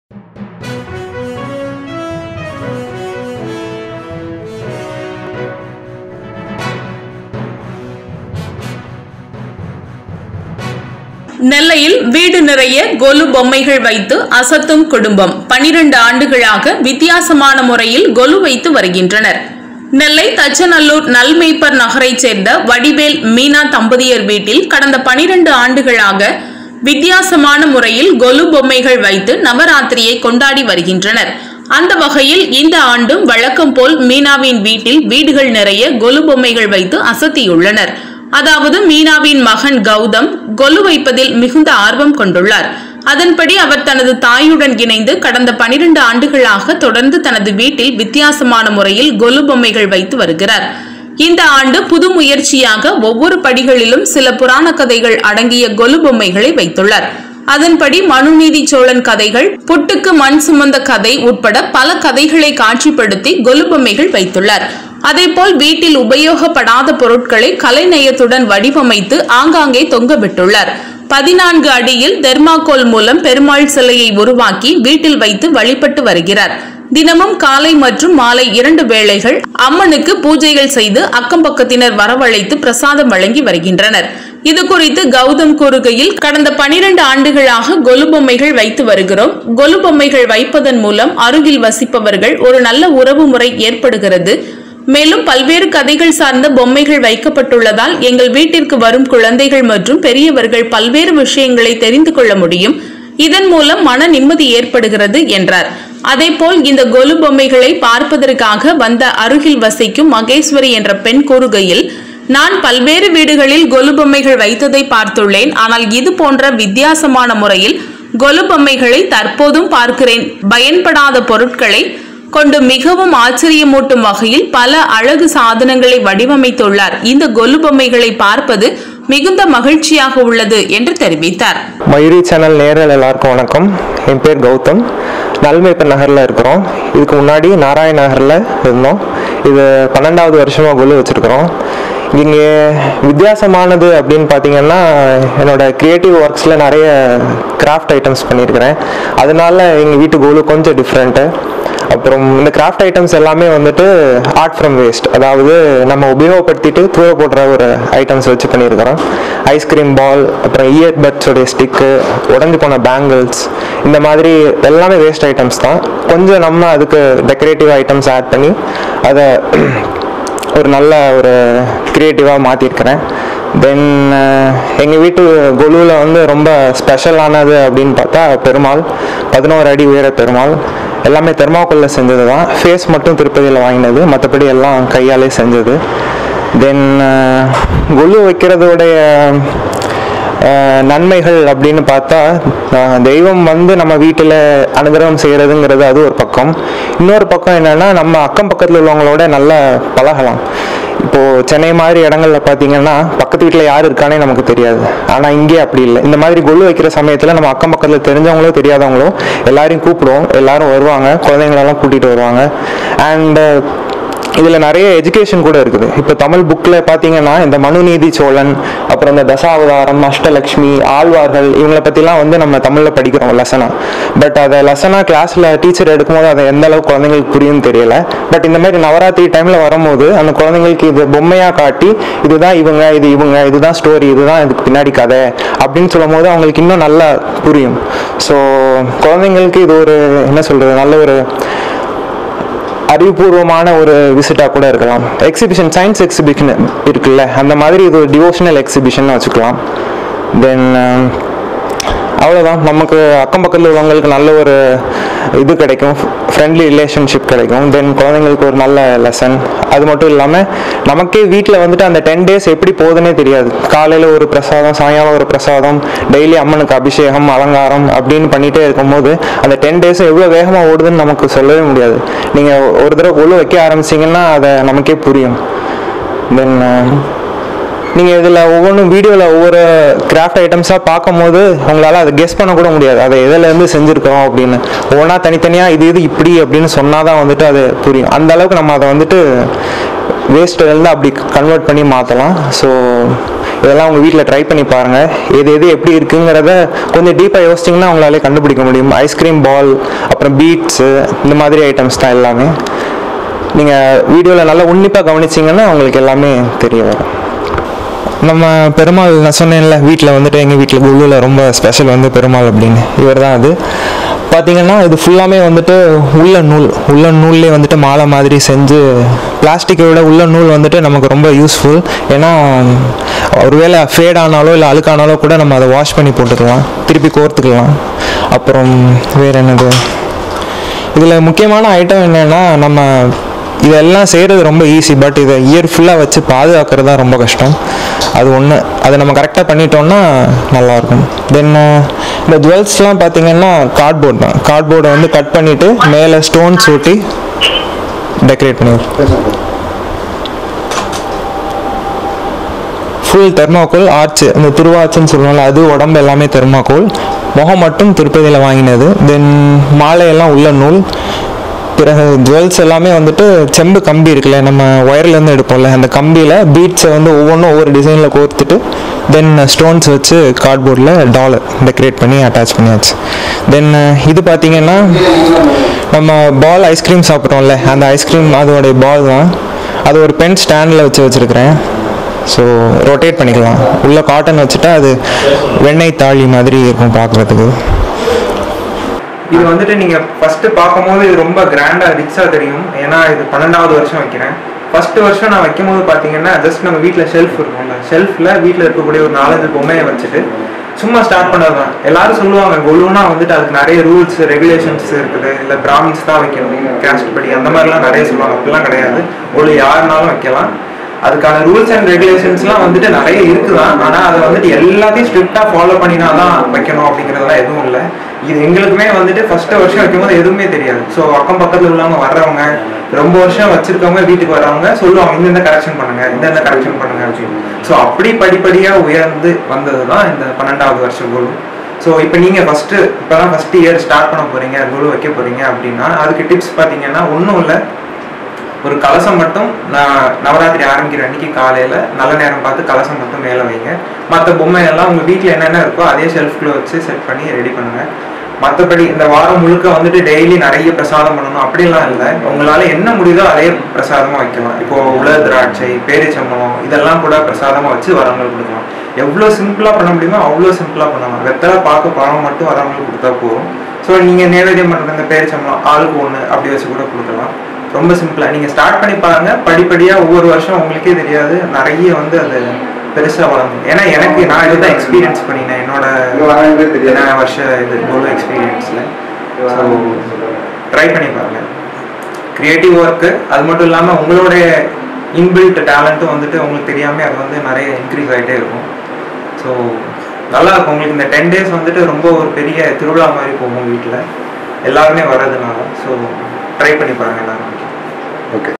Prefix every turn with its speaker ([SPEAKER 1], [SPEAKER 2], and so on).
[SPEAKER 1] நெல்லையில் வீடு நிறைய கொலு பொம்மைகள் வைத்து அசத்தும் குடும்பம் பனிரெண்டு ஆண்டுகளாக வித்தியாசமான முறையில் கொலு வைத்து வருகின்றனர் நெல்லை தச்சநல்லூர் நல்மேய்ப்பர் நகரைச் சேர்ந்த வடிவேல் மீனா தம்பதியர் வீட்டில் கடந்த பனிரெண்டு ஆண்டுகளாக வித்தியாசமான முறையில் கொலு பொம்மைகள் வைத்து நவராத்திரியை கொண்டாடி வருகின்றனர் அந்த வகையில் இந்த ஆண்டும் வழக்கம் போல் மீனாவின் வீட்டில் வீடுகள் நிறைய கொலு பொம்மைகள் வைத்து அசத்தியுள்ளனர் அதாவது மீனாவின் மகன் கௌதம் கொலு வைப்பதில் மிகுந்த ஆர்வம் கொண்டுள்ளார் அதன்படி அவர் தனது தாயுடன் இணைந்து கடந்த பனிரெண்டு ஆண்டுகளாக தொடர்ந்து தனது வீட்டில் வித்தியாசமான முறையில் கொலு பொம்மைகள் வைத்து வருகிறார் இந்த ஆண்டு புது முயற்சியாக ஒவ்வொரு படிகளிலும் சில புராண கதைகள் அடங்கிய கொலு பொம்மைகளை வைத்துள்ளார் அதன்படி மனுநீதி சோழன் கதைகள் புட்டுக்கு மண் சுமந்த கதை உட்பட பல கதைகளை காட்சிப்படுத்தி கொலு பொம்மைகள் வைத்துள்ளார் அதேபோல் வீட்டில் உபயோகப்படாத பொருட்களை கலைநயத்துடன் வடிவமைத்து ஆங்காங்கே தொங்கவிட்டுள்ளார் பதினான்கு அடியில் தெர்மாக்கோல் மூலம் பெருமாள் சிலையை உருவாக்கி வீட்டில் வைத்து வழிபட்டு வருகிறார் தினமும் காலை மற்றும் மாலை இரண்டு வேளைகள் அம்மனுக்கு பூஜைகள் செய்து அக்கம் பக்கத்தினர் வரவழைத்து பிரசாதம் வழங்கி வருகின்றனர் இது குறித்து கௌதம் கூறுகையில் கடந்த பனிரெண்டு ஆண்டுகளாக கொலு பொம்மைகள் வைத்து வருகிறோம் கொலு பொம்மைகள் வைப்பதன் மூலம் அருகில் வசிப்பவர்கள் ஒரு நல்ல உறவு முறை ஏற்படுகிறது மேலும் பல்வேறு கதைகள் சார்ந்த பொம்மைகள் வைக்கப்பட்டுள்ளதால் எங்கள் வீட்டிற்கு வரும் குழந்தைகள் மற்றும் பெரியவர்கள் பல்வேறு விஷயங்களை தெரிந்து கொள்ள முடியும் இதன் மூலம் மன நிம்மதி ஏற்படுகிறது என்றார் அதேபோல் இந்த கொலு பொம்மைகளை பார்ப்பதற்காக வந்த அருகில் வசிக்கும் மகேஸ்வரி என்ற பெண் கூறுகையில் நான் பல்வேறு வீடுகளில் கொலு பொம்மைகள் வைத்ததை பார்த்துள்ளேன் ஆனால் இது போன்ற வித்தியாசமான முறையில் கொலு பொம்மைகளை தற்போதும் பார்க்கிறேன் பயன்படாத பொருட்களை கொண்டு மிகவும் ஆச்சரியமூட்டும் வகையில் பல அழகு சாதனங்களை வடிவமைத்துள்ளார் இந்த கொலு பொம்மைகளை பார்ப்பது மிகுந்த மகிழ்ச்சியாக உள்ளது என்று தெரிவித்தார்
[SPEAKER 2] மயூரி சேனல் நேரில் எல்லாருக்கும் வணக்கம் என் பேர் கௌதம் நல்மேப்பர் நகரில் இருக்கிறோம் இதுக்கு முன்னாடி நாராயண நகரில் இருந்தோம் இது பன்னெண்டாவது வருஷமாக கொலு வச்சுருக்கிறோம் இங்கே வித்தியாசமானது அப்படின்னு பார்த்தீங்கன்னா என்னோட க்ரியேட்டிவ் ஒர்க்ஸில் நிறைய கிராஃப்ட் ஐட்டம்ஸ் பண்ணியிருக்கிறேன் அதனால எங்கள் வீட்டு கோலு கொஞ்சம் டிஃப்ரெண்ட்டு அப்புறம் இந்த கிராஃப்ட் ஐட்டம்ஸ் எல்லாமே வந்துட்டு ஆர்ட் ஃப்ரம் வேஸ்ட் அதாவது நம்ம உபயோகப்படுத்திட்டு தூர போடுற ஒரு ஐட்டம்ஸ் வச்சு பண்ணியிருக்கிறோம் ஐஸ்கிரீம் பால் அப்புறம் இயர் பட்ஸோடைய ஸ்டிக்கு உடஞ்சி போன பேங்கிள்ஸ் இந்த மாதிரி எல்லாமே வேஸ்ட் ஐட்டம்ஸ் தான் கொஞ்சம் நம்ம அதுக்கு டெக்கரேட்டிவ் ஐட்டம்ஸ் ஆட் பண்ணி அதை ஒரு நல்ல ஒரு க்ரியேட்டிவாக மாற்றிருக்கிறேன் தென் எங்கள் வீட்டு கொலுவில் வந்து ரொம்ப ஸ்பெஷலானது அப்படின்னு பார்த்தா பெருமாள் பதினோரு அடி உயர பெருமாள் எல்லாமே தெர்மாக்கோலில் செஞ்சது தான் ஃபேஸ் மட்டும் திருப்பதியில் வாங்கினது மற்றபடி எல்லாம் கையாலே செஞ்சது தென் கொலு வைக்கிறதோடைய அஹ், நன்மைகள் அப்படின்னு பார்த்தா அஹ், தெய்வம் வந்து நம்ம வீட்டில் அனுகிரகம் செய்கிறதுங்கிறது அது ஒரு பக்கம் இன்னொரு பக்கம் என்னன்னா நம்ம அக்கம் பக்கத்தில் உள்ளவங்களோட நல்லா பழகலாம் இப்போது சென்னை மாதிரி இடங்கள்ல பார்த்தீங்கன்னா பக்கத்து வீட்டில் யார் இருக்கானே நமக்கு தெரியாது ஆனால் இங்கே அப்படி இல்லை இந்த மாதிரி கொலு வைக்கிற சமயத்தில் நம்ம அக்கம் பக்கத்தில் தெரிஞ்சவங்களோ தெரியாதவங்களோ எல்லாரையும் கூப்பிடுவோம் எல்லாரும் வருவாங்க குழந்தைங்களெல்லாம் கூட்டிகிட்டு வருவாங்க அண்ட் இதில் நிறைய எஜுகேஷன் கூட இருக்குது இப்போ தமிழ் புக்கில் பார்த்தீங்கன்னா இந்த மனுநீதி சோழன் அப்புறம் இந்த தசாவதாரம் அஷ்டலக்ஷ்மி ஆழ்வார்கள் இவங்களை பற்றிலாம் வந்து நம்ம தமிழில் படிக்கிறோம் லெசனாக பட் அதை லெசனாக கிளாஸில் டீச்சர் எடுக்கும்போது அதை எந்த அளவுக்கு குழந்தைங்களுக்கு புரியும்னு தெரியல பட் இந்த மாதிரி நவராத்திரி டைமில் வரும்போது அந்த குழந்தைங்களுக்கு இது பொம்மையாக காட்டி இதுதான் இவங்க இது இவங்க இதுதான் ஸ்டோரி இதுதான் இதுக்கு பின்னாடி கதை அப்படின்னு சொல்லும் போது அவங்களுக்கு இன்னும் நல்லா புரியும் ஸோ குழந்தைங்களுக்கு இது ஒரு என்ன சொல்கிறது நல்ல ஒரு அறிவுபூர்வமான ஒரு விசிட்டாக கூட இருக்கலாம் எக்ஸிபிஷன் சயின்ஸ் எக்ஸிபிஷன் இருக்குல்ல அந்த மாதிரி இது ஒரு டிவோஷனல் எக்ஸிபிஷன் வச்சுக்கலாம் தென் அவ்வளோதான் நமக்கு அக்கம் பக்கத்தில் உள்ளவங்களுக்கு நல்ல ஒரு இது கிடைக்கும் ஃப்ரெண்ட்லி ரிலேஷன்ஷிப் கிடைக்கும் தென் குழந்தைங்களுக்கு ஒரு நல்ல லெசன் அது மட்டும் இல்லாமல் நமக்கே வீட்டில் வந்துட்டு அந்த டென் டேஸ் எப்படி போகுதுன்னே தெரியாது காலையில் ஒரு பிரசாதம் சாயங்காலம் ஒரு பிரசாதம் டெய்லி அம்மனுக்கு அபிஷேகம் அலங்காரம் அப்படின்னு பண்ணிகிட்டே இருக்கும்போது அந்த டென் டேஸ் எவ்வளோ வேகமாக ஓடுதுன்னு நமக்கு சொல்லவே முடியாது நீங்கள் ஒரு தடவை ஒழு வைக்க ஆரம்பிச்சிங்கன்னா அதை நமக்கே புரியும் தென் நீங்கள் இதில் ஒவ்வொன்றும் வீடியோவில் ஒவ்வொரு கிராஃப்ட் ஐட்டம்ஸாக பார்க்கும்போது உங்களால் அதை கெஸ் பண்ண கூட முடியாது அதை எதுலேருந்து செஞ்சுருக்கோம் அப்படின்னு ஒவ்வொன்றா தனித்தனியாக இது இது இப்படி அப்படின்னு சொன்னால் தான் வந்துட்டு அது புரியும் அந்த அளவுக்கு நம்ம அதை வந்துட்டு வேஸ்ட்டிலேருந்து அப்படி கன்வெர்ட் பண்ணி மாற்றலாம் ஸோ இதெல்லாம் உங்கள் வீட்டில் ட்ரை பண்ணி பாருங்கள் எது எது எப்படி இருக்குங்கிறத கொஞ்சம் டீப்பாக யோசிச்சிங்கன்னா உங்களாலே கண்டுபிடிக்க முடியும் ஐஸ்கிரீம் பால் அப்புறம் பீட்ஸு இந்த மாதிரி ஐட்டம்ஸ் தான் எல்லாமே நீங்கள் வீடியோவில் நல்லா உன்னிப்பாக கவனிச்சிங்கன்னா உங்களுக்கு எல்லாமே தெரிய வரும் நம்ம பெருமாள் நான் சொன்னேன்ல வீட்டில் வந்துட்டு எங்கள் வீட்டில் குழுவில் ரொம்ப ஸ்பெஷல் வந்து பெருமாள் அப்படின்னு இவர் தான் அது பார்த்தீங்கன்னா இது ஃபுல்லாமே வந்துட்டு உள்ள நூல் உள்ள நூல்லே வந்துட்டு மாலை மாதிரி செஞ்சு பிளாஸ்டிக்கை விட உள்ள நூல் வந்துட்டு நமக்கு ரொம்ப யூஸ்ஃபுல் ஏன்னா ஒருவேளை ஃபேட் ஆனாலோ இல்லை அழுக்கானாலோ கூட நம்ம அதை வாஷ் பண்ணி போட்டுக்கலாம் திருப்பி கோர்த்துக்கலாம் அப்புறம் வேறு என்னது இதில் முக்கியமான ஐட்டம் என்னென்னா நம்ம இதெல்லாம் செய்கிறது ரொம்ப ஈஸி பட் இதை இயர் ஃபுல்லாக வச்சு பாதுகாக்கிறது தான் ரொம்ப கஷ்டம் அது ஒன்று அதை நம்ம கரெக்டாக பண்ணிட்டோம்னா நல்லாயிருக்கும் தென் இந்த ஜுவல்ஸ்லாம் பார்த்தீங்கன்னா கார்ட்போர்ட் தான் கார்ட்போர்டை வந்து கட் பண்ணிவிட்டு மேலே ஸ்டோன்ஸ் ஊட்டி டெக்கரேட் பண்ணிடுவோம் ஃபுல் தெர்மாக்கோல் ஆர்ச்சு இந்த திருவாச்சுன்னு சொல்லுவாங்கல்ல அது உடம்பு எல்லாமே தெர்மாக்கோல் முகம் மட்டும் திருப்பதியில் வாங்கினது தென் மாலையெல்லாம் உள்ள நூல் பிறகு ஜுவல்ஸ் எல்லாமே வந்துட்டு செம்பு கம்பி இருக்குல்ல நம்ம ஒயர்லேருந்து எடுப்போம்ல அந்த கம்பியில் பீட்ஸை வந்து ஒவ்வொன்றும் ஒவ்வொரு டிசைனில் கோர்த்துட்டு தென் ஸ்டோன்ஸ் வச்சு கார்ட்போர்டில் டாலர் டெக்கரேட் பண்ணி அட்டாச் பண்ணியாச்சு தென் இது பார்த்தீங்கன்னா நம்ம பால் ஐஸ்கிரீம் சாப்பிட்றோம்ல அந்த ஐஸ்கிரீம் அதோடைய பால் தான் அது ஒரு பென் ஸ்டாண்டில் வச்சு வச்சுருக்கிறேன் ஸோ ரொட்டேட் பண்ணிக்கலாம் உள்ள காட்டன் வச்சுட்டா அது வெண்ணெய் தாழி மாதிரி இருக்கும் பார்க்குறதுக்கு இது வந்துட்டு நீங்கள் ஃபஸ்ட்டு பார்க்கும்போது இது ரொம்ப கிராண்டாக ரிச்சாக தெரியும் ஏன்னா இது பன்னெண்டாவது வருஷம் வைக்கிறேன் ஃபஸ்ட்டு வருஷம் நான் வைக்கும்போது பார்த்தீங்கன்னா ஜஸ்ட் நம்ம வீட்டில் ஷெல்ஃப் இருக்கும்ல ஷெல்ஃபில் வீட்டில் இருக்கக்கூடிய ஒரு நாலஞ்சு பொம்மையை வச்சுட்டு சும்மா ஸ்டார்ட் பண்ணது தான் எல்லாரும் சொல்லுவாங்க கொலுனா வந்துட்டு அதுக்கு நிறைய ரூல்ஸ் ரெகுலேஷன்ஸ் இருக்குது இல்லை பிராமின்ஸ் தான் வைக்கணும் கேஸ்ட் படி அந்த மாதிரிலாம் நிறைய சொல்லுவாங்க அப்படிலாம் கிடையாது கொலு யாருனாலும் வைக்கலாம் அதுக்கான ரூல்ஸ் அண்ட் ரெகுலேஷன்ஸ்லாம் வந்துட்டு நிறைய இருக்குதான் ஆனால் அதை வந்துட்டு எல்லாத்தையும் ஸ்ட்ரிக்டாக ஃபாலோ பண்ணினா தான் வைக்கணும் அப்படிங்கிறதெல்லாம் எதுவும் இல்லை இது எங்களுக்குமே வந்துட்டு ஃபர்ஸ்ட் வருஷம் வைக்கும்போது எதுவுமே தெரியாது ஸோ அக்கம் பக்கத்தில் உள்ளவங்க வர்றவங்க ரொம்ப வருஷம் வச்சிருக்கவங்க வீட்டுக்கு வர்றவங்க சொல்லுவாங்க இந்தந்த கரெக்ஷன் பண்ணுங்க இந்தந்த கரெக்ஷன் பண்ணுங்க அப்படின்னு ஸோ அப்படி படிப்படியாக உயர்ந்து வந்தது தான் இந்த பன்னெண்டாவது வருஷம் குழு ஸோ இப்போ நீங்கள் ஃபஸ்ட்டு இப்போ தான் ஃபஸ்ட் இயர் ஸ்டார்ட் பண்ண போகிறீங்க குழு வைக்க போகிறீங்க அப்படின்னா அதுக்கு டிப்ஸ் பார்த்தீங்கன்னா ஒன்றும் இல்லை ஒரு கலசம் மட்டும் நான் நவராத்திரி ஆரம்பிக்கிற அன்னைக்கு காலையில் நல்ல நேரம் பார்த்து கலசம் மட்டும் மேலே வைங்க மற்ற பொம்மை எல்லாம் உங்கள் வீட்டில் என்னென்ன இருக்கோ அதே ஷெல்ஃப்குள்ளே வச்சு செட் பண்ணி ரெடி பண்ணுங்க மற்றபடி இந்த வாரம் முழுக்க வந்துட்டு டெய்லி நிறைய பிரசாதம் பண்ணணும் அப்படிலாம் இல்லை உங்களால் என்ன முடியுதோ அதே பிரசாதமாக வைக்கலாம் இப்போ உலக திராட்சை பேரிச்சம்பழம் இதெல்லாம் கூட பிரசாதமாக வச்சு வரவங்களுக்கு கொடுக்கலாம் எவ்வளோ சிம்பிளாக பண்ண முடியுமோ அவ்வளோ சிம்பிளாக பண்ணலாம் வெத்தலை பார்க்க பழம் மட்டும் வரவங்களுக்கு கொடுத்தா போதும் ஸோ நீங்கள் நேவேதியம் பண்ணுற இந்த பேரிச்சம்பழம் ஆளுக்கு ஒன்று அப்படி வச்சு கூட கொடுக்கலாம் ரொம்ப சிம்பிளாக நீங்கள் ஸ்டார்ட் பண்ணி பாருங்க படிப்படியாக ஒவ்வொரு வருஷம் உங்களுக்கே தெரியாது நிறைய வந்து அது பெருசாக வளரும் ஏன்னா எனக்கு நான் இதுதான் எக்ஸ்பீரியன்ஸ் பண்ணினேன் என்னோட இத்தனை வருஷ இது கோலோ எக்ஸ்பீரியன்ஸில் ஸோ ட்ரை பண்ணி பாருங்க கிரியேட்டிவ் ஒர்க்கு அது மட்டும் இல்லாமல் உங்களுடைய இன்பில்ட் டேலண்ட்டும் வந்துட்டு உங்களுக்கு தெரியாமல் அது வந்து நிறைய இன்க்ரீஸ் ஆகிட்டே இருக்கும் ஸோ நல்லா இருக்கும் உங்களுக்கு இந்த டென் டேஸ் வந்துட்டு ரொம்ப ஒரு பெரிய திருவிழா மாதிரி போகும் வீட்டில் எல்லாருமே வர்றதுனால ஸோ ட்ரை பண்ணி பாருங்க எல்லாரும்
[SPEAKER 3] ஓகே